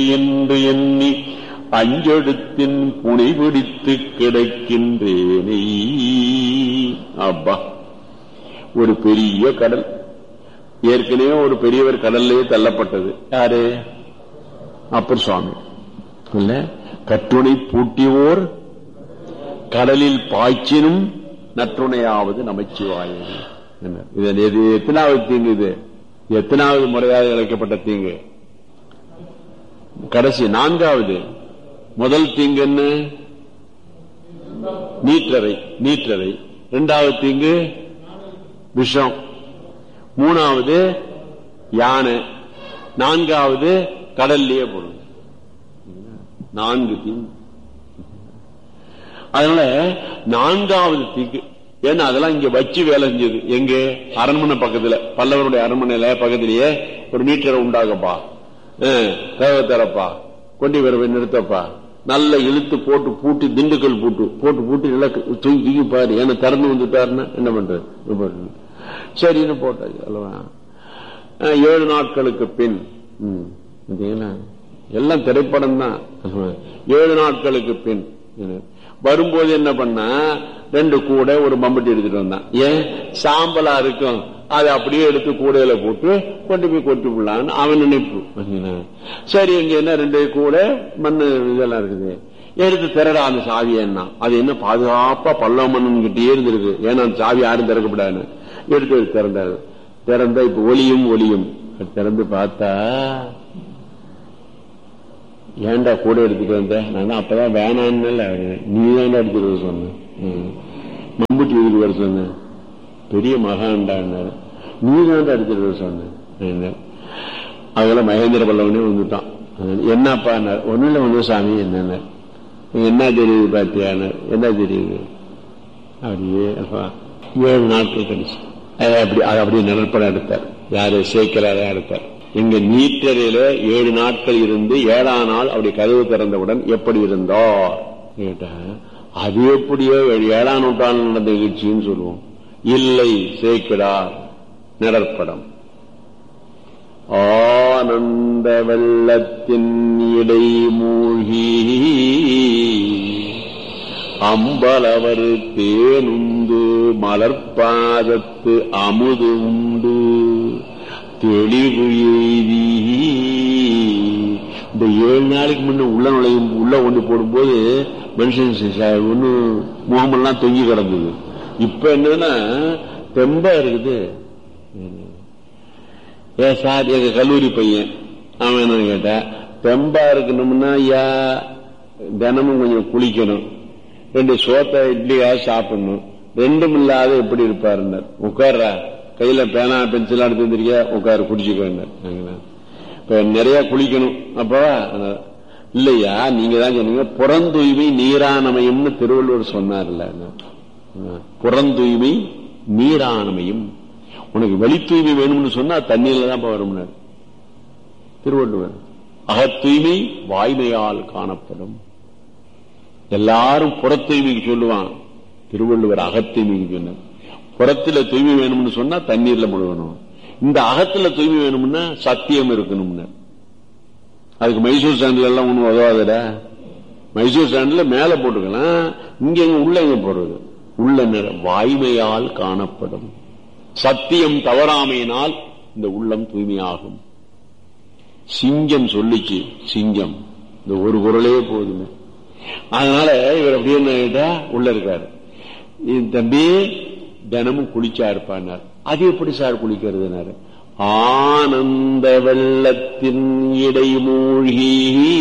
என்று எண்ணி அஞ்செழுத்தின் புனை பிடித்து கிடக்கின்றேனே அப்பா ஒரு பெரிய கடல் ஏற்கனவே ஒரு பெரியவர் கடல்லே தள்ளப்பட்டது யாரு அப்பர் சுவாமி இல்ல கட்டுணை பூட்டியோர் கடலில் பாய்ச்சினும் நற்றுணையாவது நமச்சிவாயது என்ன? இது இது எத்தனாவது தீங்கு இது எத்தனாவது முறையாக இழைக்கப்பட்ட தீங்கு கடைசி நான்காவது முதல் தீங்கு என்ன நீற்றரை நீற்றரை இரண்டாவது தீங்கு விஷம் மூணாவது யானை நான்காவது கடல்லையே போடும் நான்கு தீங்கு அதனால நான்காவது தீங்கு ஏன்னா அதெல்லாம் இங்க வச்சு வேலை செஞ்சது எங்க அரண்மனை பக்கத்துல பல்லவருடைய அரண்மனையில பக்கத்திலேயே ஒரு மீட்டரை உண்டாகப்பா தேவை தரப்பா கொண்டி வரவை நிறுத்தப்பா நல்ல இழுத்து போட்டு பூட்டி திண்டுக்கல் பூட்டு போட்டு பூட்டி நல்லா தூக்கி தூக்கி பாரு ஏன்னா திறந்து வந்துட்டாருன்னா என்ன பண்றது என்ன பண்றது? சரின்னு போட்டாச்சு அல்லவா அஹ், ஏழு நாட்களுக்கு பின் ம், பார்த்தீங்களா? எல்லாம் திரைப்படம் தான் ஏழு நாட்களுக்கு பின் வரும்போது என்ன பண்ணா ரெண்டு கூடை ஒரு மம்பட்டி எடுத்துட்டு வந்தான் ஏன் சாம்பலா இருக்கும் அதை அப்படியே எடுத்து கூடையில போட்டு கொண்டு போய் கொட்டி விடலான்னு அவன் நினைப்பு பார்த்தீங்களா? சரி இங்க என்ன ரெண்டு கூடை மண்ணு இதெல்லாம் இருக்குது எடுத்து திறடா அந்த சாவி என்ன அது என்ன பாதுகாப்பா பல்லவ மன்னன் கிட்டே இருந்திருக்கு ஏன்னா அந்த சாவி யாரும் திறக்கப்படாதுன்னு எடுத்து எடுத்து திறந்தாரு திறந்தா இப்ப ஒளியும் ஒளியும் திறந்து பார்த்தா ஏன்டா கூட எடுத்துட்டு வந்த நான் அப்பதான் வேணான்னு நீ தான் எடுத்துட்டு வர சொன்ன ம். மம்புட்டி எதுக்கு வர சொன்ன பெரிய மகாண்டான்னாரு நீ தான் எடுத்துட்டு வர சொன்ன என்ன அதெல்லாம் மகேந்திர பல்லவனே வந்துட்டான் என்னப்பா ஒன்னும் இல்ல ஒண்ணு சாமி என்னென்ன என்ன தெரியுது பாத்தியான என்ன தெரியுது அப்படியே அப்பா, ஏழு நாட்கள் கழிச்சு அதை அப்படி அதை அப்படியே நிழற்படம் எடுத்தார் யாரு சேக்கராரா எடுத்தார் எங்க நீட்டறையில ஏழு நாட்கள் இருந்து ஏழாம் நாள் அப்படி கதவு திறந்தவுடன் எப்படி இருந்தார் கேட்டா அது எப்படியோ ஏழாம் நூற்றாண்டு நடந்த நிகழ்ச்சின்னு சொல்லுவோம் இல்லை சேக்கிடார் நிழற்படம் ஆனந்த வெள்ளத்தின் இடை மூழ்கி அம்பலவர் தேனுந்து மலர்பாதத்து அமுது உண்டு தெளிவு எய்தி இந்த ஏழு நாளைக்கு முன்ன உள்ள நுழையும் உள்ள கொண்டு போடும்போது மனுஷன் ஒண்ணு முகமெல்லாம் தொங்கி கிடந்தது இப்ப என்னன்னா தெம்பா இருக்குது ஏ சார் எங்க கல்லூரி பையன் அவன் என்ன கேட்டா தெம்பா இருக்கணும்னா ஐயா தினமும் கொஞ்சம் குளிக்கணும் ரெண்டு சோத்தை இட்லியா சாப்பிடணும் ரெண்டும் இல்லாத எப்படி இருப்பாருன்னார் உட்கார்றா கையில பேனா பென்சில் எடுத்து வந்திருக்கியா உட்காரு குடிச்சுக்கோன்னார் இப்ப நிறைய குளிக்கணும் அப்பவா இல்லையா நீங்க தான் சொன்னீங்க புறந்தூய்மை நீரானமயம்னு திருவள்ளுவர் சொன்னார்ல புறந்தூய்மை நீரானமயம் உனக்கு வெளி தூய்மை வேணும்னு சொன்னா தண்ணீர்ல தான் வரும்னார் திருவள்ளுவர் அகத்தூய்மை வாய்மையால் காணப்படும் எல்லாரும் புற தூய்மைக்கு சொல்லுவான் திருவள்ளுவர் அகத்தூய்மைக்கு சொன்னார் புறத்துல தூய்மை வேணும்னு சொன்னா தண்ணீர்ல முழுகணும் இந்த அகத்துல தூய்மை வேணும்னா சத்தியம் இருக்கணும்னு அதுக்கு மைசூர் சாண்டில் எல்லாம் ஒண்ணும் உதவாதடா மைசூர் சாண்டில் மேல போட்டுக்கலாம் இங்க எங்க உள்ள எங்க போடுறது உள்ள நிற- வாய்மையால் காணப்படும் சத்தியம் தவறாமையினால் இந்த உள்ளம் தூய்மையாகும் சிங்கம் சொல்லிச்சு சிங்கம் இந்த ஒரு குரலே போதுமே அதனால இவர் அப்படியே என்ன கேட்டா உள்ள இருக்காரு இந்த தம்பி தினமும் குளிச்சா இருப்பார் அது எப்படி சார் குளிக்கிறதுனாரு ஆனந்த வெள்ளத்தின் இடை மூழ்கி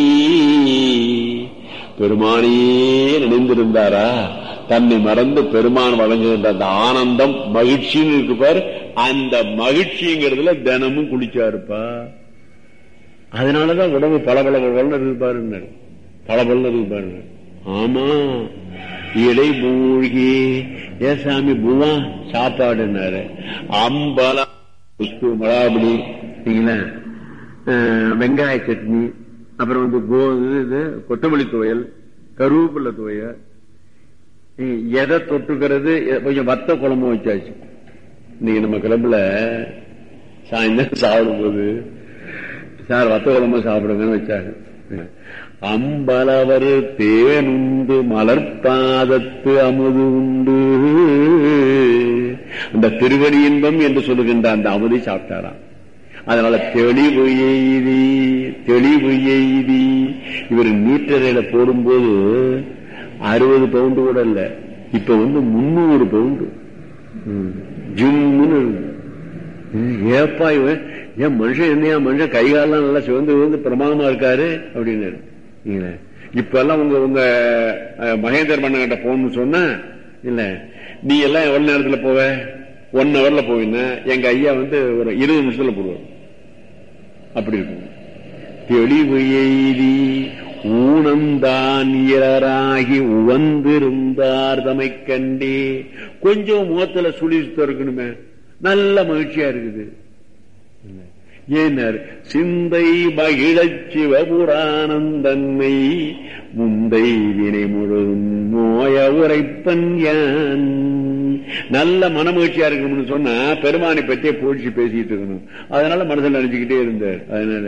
பெருமானியே நினைந்திருந்தாரா தன்னை மறந்து பெருமான் வழங்குகின்ற அந்த ஆனந்தம் மகிழ்ச்சின்னு இருக்கு பாரு அந்த மகிழ்ச்சிங்கிறதுல தினமும் குளிச்சா இருப்பா அதனாலதான் உடம்பு பளபள பளபளன்னு இருப்பாருன்னு பளபளன்னு இருப்பாரு ஆமா இடை மூழ்கி ஏ சாமி பூவா சாப்பாடுன்னாரு அம்பல உப்பு மிளகாபடி சரிங்களா? அஹ், வெங்காய சட்னி அப்புறம் வந்து கோ இது கொத்தமல்லி துவையல் கருவேப்பிலை துவையல் இ- எதை தொட்டுக்கிறது எ- கொஞ்சம் வத்த குழம்பு வச்சாச்சு இன்னைக்கு நம்ம கிளம்புல சாயந்தரம் சாப்பிடும் போது சார் வத்த குழம்பு சாப்பிடுங்கன்னு வச்சாங்க அம்பலவர் தேனுண்டு மலர்பாதத்து அமுது உண்டு அந்த திருவடி இன்பம் என்று சொல்லுகின்ற அந்த அமுதை சாப்பிட்டாராம் அதனால தெளிவு எய்தி தெளிவு எய்தி இவர் மீட்டரையில போடும்போது அறுபது பவுண்டு கூட இல்ல இப்ப வந்து முன்னூறு பவுண்டு ஜிம்முன்னு இருக்கு. ம், ஏப்பா இவன் ஏன் மனுஷன் என்னையா மனுஷன் கை காலெல்லாம் நல்லா சிவந்து விழுந்து பிரமாதமா இருக்காரு அப்படின்னு நீங்களே. இப்ப எல்லாம் உங்க உங்க அஹ், மகேந்தர் மன்னன் கிட்ட போகணும்னு சொன்னா இல்ல நீ எல்லாம் எவ்வளவு நேரத்துல போவ ஒன் ஹவர்ல போவீங்க எங்க ஐயா வந்து ஒரு இருபது நிமிஷத்துல போடுவார் அப்படி இருக்கும் தெளிவு எய்தி ஊனந்தான் இயராகி உவந்திருந்தார் தமை கண்டே கொஞ்சம் முகத்துல சுழி இருக்கணுமே நல்ல மகிழ்ச்சியா இருக்குது ஏனர் சிந்தை மகிழச் சிவபுரானந்தன்மை முந்தை வினை முழுதும் நோய உரைப்பன் யான் நல்ல மனமகிழ்ச்சியா இருக்கணும்னு சொன்னா பெருமானை பற்றியே போச்சு பேசிட்டு இருக்கணும் அதனால மனதில் நினைச்சுக்கிட்டே இருந்தார் அதனால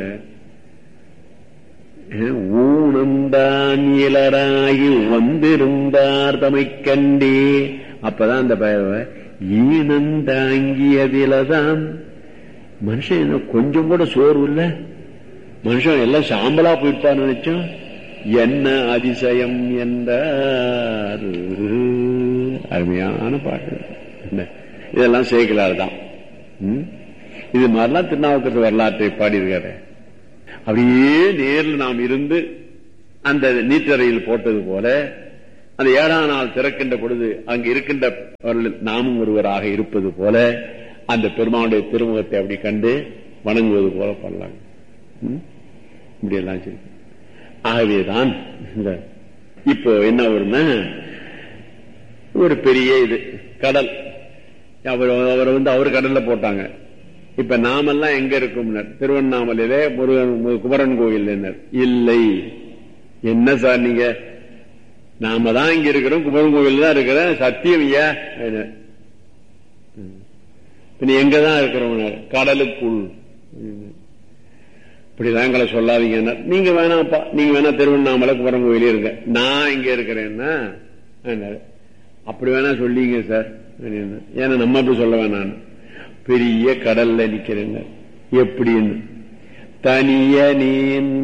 ஊனந்தான் இளராகி வந்திருந்தார் தமை கண்டே அப்பதான் அந்த பய ஈனந்தாங்கியதிலதான் மனுஷன் என்ன கொஞ்சம் கூட சோர்வு இல்ல மனுஷன் எல்லாம் சாம்பலா போயிட்டான்னு நினைச்சோம் என்ன அதிசயம் என்றார் அருமையான பாட்டு என்ன? இதெல்லாம் சேர்க்கலாறு தான் ம்? இது மாதிரிலாம் திருநாவுக்கரசு வரலாற்றை பாடியிருக்காரு அப்படியே நேரில் நாம் இருந்து அந்த நீற்றறையில் போட்டது போல அந்த ஏழாம் நாள் திறக்கின்ற பொழுது அங்கு இருக்கின்ற நாமும் ஒருவராக இருப்பது போல அந்த பெருமானுடைய திருமுகத்தை அப்படி கண்டு வணங்குவது போல பண்ணலாம் ம்? இப்படி எல்லாம் சரி ஆகவேதான் இந்த- இப்போ என்ன வரும்னா ஒரு பெரிய இது கடல் அவர் அவரை வந்து அவர் கடல்ல போட்டாங்க இப்ப நாமெல்லாம் எங்க இருக்கோம் திருவண்ணாமலையில முருகன் குமரன் கோயில் இல்லை என்ன சார் நீங்க நாம தான் இங்க இருக்கிறோம் குமரன் கோயில் தான் இருக்கிறேன் சத்தியம் ஐயா அப்படின்னாரு. ம். இப்ப நீ எங்க தான் இருக்கிறோம் கடலுக்குள் இப்படிதான் எங்களை சொல்லாதீங்க நீங்க வேணாப்பா நீங்க வேணா திருவண்ணாமலை குமரன் கோயிலே இருங்க நான் இங்க இருக்கிறேன்னா அப்படின்னாரு. அப்படி வேணா சொல்லிங்க சார் அப்படின்னு. ஏன்னா நம்ம அப்படி சொல்ல வேணாம் பெரிய கடல்ல நிக்கிறேங்க எப்படின்னு தனியனேன்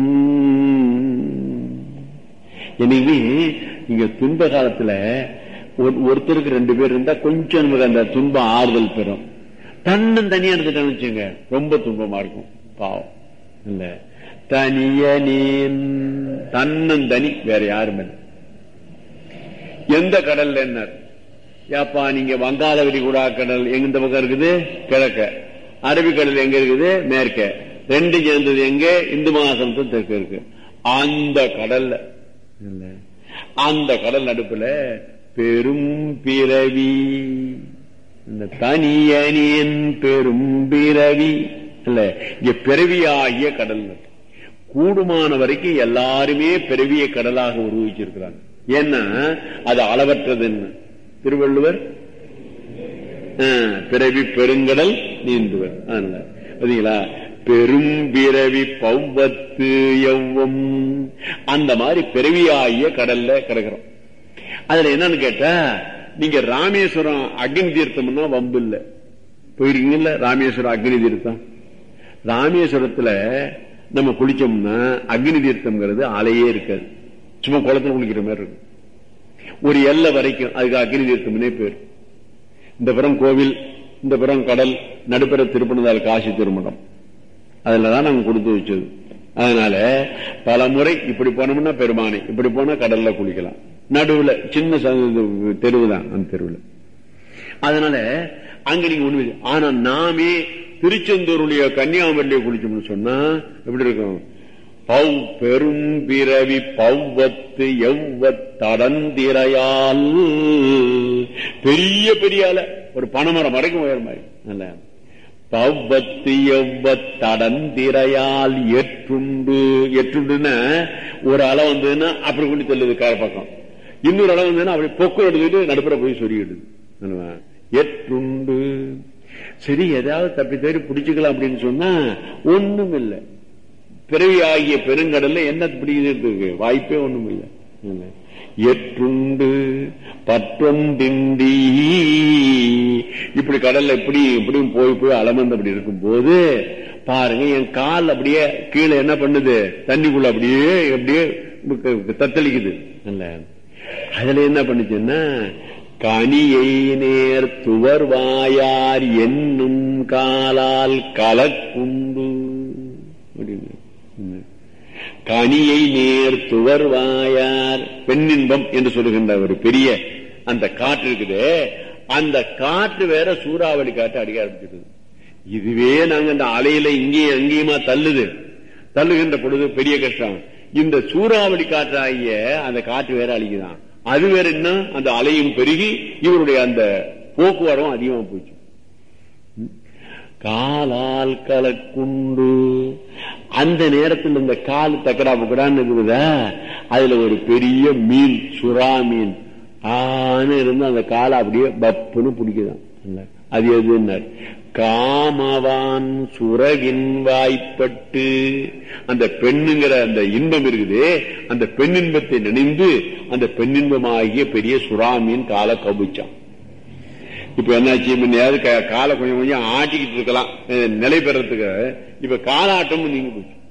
எனவே இங்க துன்ப காலத்துல ஒரு- ஒருத்தருக்கு ரெண்டு பேர் இருந்தா கொஞ்சம் நமக்கு அந்த துன்பம் ஆறுதல் பெறும் தன்னன் தனியா இருந்துட்டான்னு வச்சுங்க ரொம்ப துன்பமா இருக்கும் பாவம் இல்ல தனியனேன் தன்னன் தனி வேற யாரும் இல்லை எந்த கடல்ல என்ன ஏப்பா நீங்க வங்காள விரிகுடா கடல் எங்க இந்த பக்கம் இருக்குது கிழக்க அரபிக்கடல் எங்க இருக்குது மேற்க ரெண்டு சேர்ந்தது எங்க இந்து மகாசமுத்திரம் தெற்கு இருக்கு அந்த கடல்ல இல்ல அந்த கடல் நடுப்புல பெரும் பிறவி இந்த தனியனியன் பெரும் பிறவி இல்ல இங்க பிறவியாகிய கடல் கூடுமான வரைக்கும் எல்லாருமே பிறவிய கடலாக உருவிச்சிருக்கிறாங்க ஏன்னா அது அளவற்றதுன்னு திருவள்ளுவர் ஆ, பிறவி பெருங்கடல் நீந்துவர் அதனால பாத்தீங்களா பெரும் பிறவி பௌவத்து எவ்வம் அந்த மாதிரி பிறவியாகிய கடல்ல கிடக்கிறோம் அதுல என்னன்னு கேட்டா நீங்க ராமேஸ்வரம் அக்னி தீர்த்தம்னா வம்பு இல்ல போயிருக்கீங்கல்ல ராமேஸ்வரம் அக்னி தீர்த்தம் ராமேஸ்வரத்துல நம்ம குளிச்சோம்னா அக்னி தீர்த்தம்ங்கிறது அலையே இருக்காது சும்மா குளத்துல குளிக்கிற மாதிரி இருக்கும் ஒரு எல்லை வரைக்கும் அதுக்கு அக்னி தீர்த்தம்னே பேர் இந்த புறம் கோவில் இந்த புறம் கடல் நடுப்புற திருப்பணதால் காசி திருமணம் அதுலதான் நாங்க கொடுத்து வச்சது அதனால பல முறை இப்படி போனோம்னா பெருமானை இப்படி போனா கடல்ல குளிக்கலாம் நடுவுல சின்ன தெருவு தான் அந்த தெருவுல அதனால அங்க நீங்க ஒண்ணு ஆனா நாமே திருச்செந்தூருடைய கன்னியாகுமரியில குளிச்சோம்னு சொன்னா எப்படி இருக்கும் பவ் பெரும் பிறவி பவ்வத்து எவ்வத்தடந்திரையால் பெரிய பெரிய அலை ஒரு பனைமரம் வரைக்கும் உயர் மாதிரி நல்ல பவ்வத்து எவ்வத்தடந்திரையால் எற்றுண்டு எற்றுண்டுன்னா ஒரு அலை வந்ததுன்னா அப்படி கொண்டு தள்ளுது கார பக்கம் இன்னொரு அலை வந்ததுன்னா அப்படி பொக்கு எடுத்துக்கிட்டு நடுப்புற போய் சொருகிடுது அல்லவா? எற்றுண்டு சரி ஏதாவது தப்பி தேடி பிடிச்சுக்கலாம் அப்படின்னு சொன்னா ஒண்ணும் இல்லை பிறவி ஆகிய பெருங்கடல்ல என்ன பிடிக்கிறதுக்கு வாய்ப்பே ஒண்ணும் இல்லை இல்லை. எற்றுண்டு பற்றொண்டின்றி இப்படி கடல்ல இப்படி இப்படியும் போய் போய் அலமந்து அப்படி இருக்கும் போது பாருங்க என் கால் அப்படியே கீழே என்ன பண்ணுது தண்ணிக்குள்ள அப்படியே அப்படியே தத்தளிக்குது இல்ல அதுல என்ன பண்ணுச்சுன்னா கனியை நேர் துவர்வாயார் என்னும் காலால் கலக்குண்டு அப்படின்னு கனியை நேர் துவர்வாயார் பெண்ணின்பம் என்று சொல்லுகின்ற ஒரு பெரிய அந்த காற்று இருக்குது அந்த காற்று வேற சூறாவளி காற்று அடிக்க ஆரம்பிச்சிருது இதுவே நாங்க அந்த அலையில இங்கேயும் அங்கேயுமா தள்ளுது தள்ளுகின்ற பொழுது பெரிய கஷ்டம் இந்த சூறாவளி காற்றாகிய அந்த காற்று வேற அழிக்குதான் அது வேற என்ன அந்த அலையும் பெருகி இவருடைய அந்த போக்குவரவும் அதிகமா போச்சு காலால் கலக்குண்டு அந்த நேரத்தில் இந்த கால் தக்கடா புக்கடான்னு இருக்குதா அதுல ஒரு பெரிய மீன் சுறா மீன் ஆன்னு இருந்து அந்த காலை அப்படியே பப்புன்னு பிடிக்குதான் அது எதுன்னார் காமவான் சுரகின் வாய்ப்பட்டு அந்த பெண்ணுங்கிற அந்த இன்பம் இருக்குது அந்த பெண்ணின்பத்தை நினைந்து அந்த பெண்ணின்பமாகிய பெரிய சுறாமீன் காலை கவிச்சான் இப்ப என்னாச்சு முன்னையாவது காலை கொஞ்சம் கொஞ்சம் ஆட்டிக்கிட்டு இருக்கலாம் நிலை பெறத்துக்கு இப்ப காலாட்டம் நீங்க போச்சு